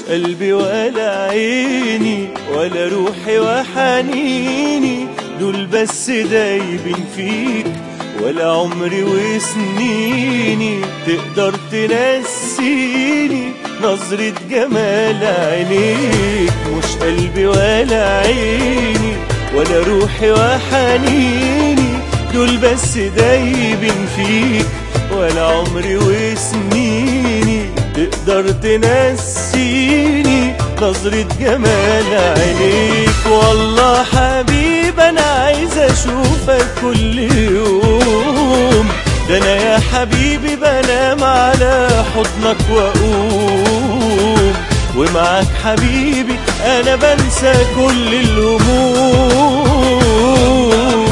قلبي ولا عيني ولا روحي وحنيني دول بس دايبين فيك ولا عمري وسنيني تقدر تنسيني نظرة جمال عينيك مش قلبي ولا عيني ولا روحي وحنيني دول بس دايبين فيك ولا عمري وسنيني تقدر تنسيني نظرة جمال عينيك والله حبيب انا عايز اشوفك كل يوم ده انا يا حبيبي بنام على حضنك واقوم ومعاك حبيبي انا بنسى كل الهموم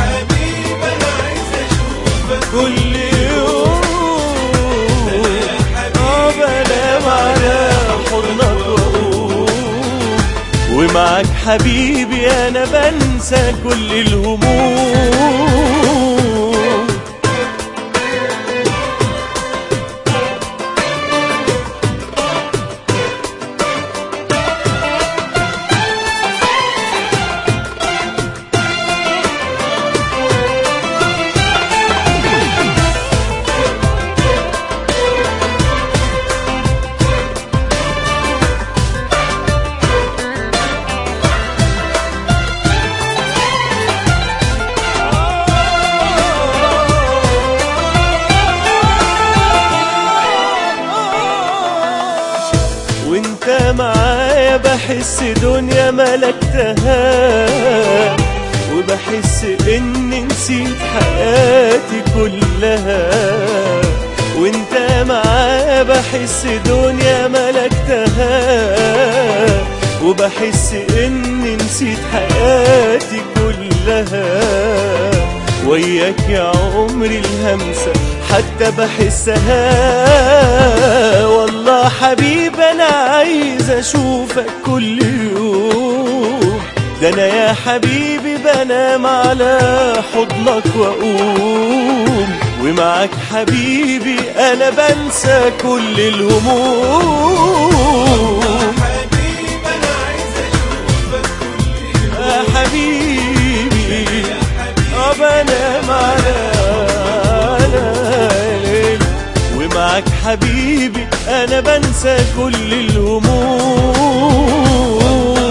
كل يوم آه بنام على حضنك واقوم ومعاك حبيبي انا بنسى كل الهموم وانت معايا بحس دنيا ملكتها وبحس اني نسيت حياتي كلها وانت معايا بحس دنيا ملكتها وبحس اني نسيت حياتي كلها وياك يا عمري الهمسة حتى بحسها والله حبيب انا عايز اشوفك كل يوم ده انا يا حبيبي بنام على حضنك واقوم ومعاك حبيبي انا بنسى كل الهموم يا حبيبي اه بنام على ليل ومعاك حبيبي انا بنسى كل الهموم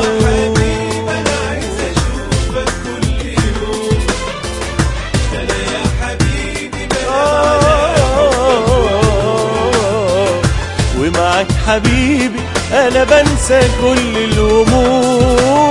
آه، ومعاك حبيبي انا بنسى كل الهموم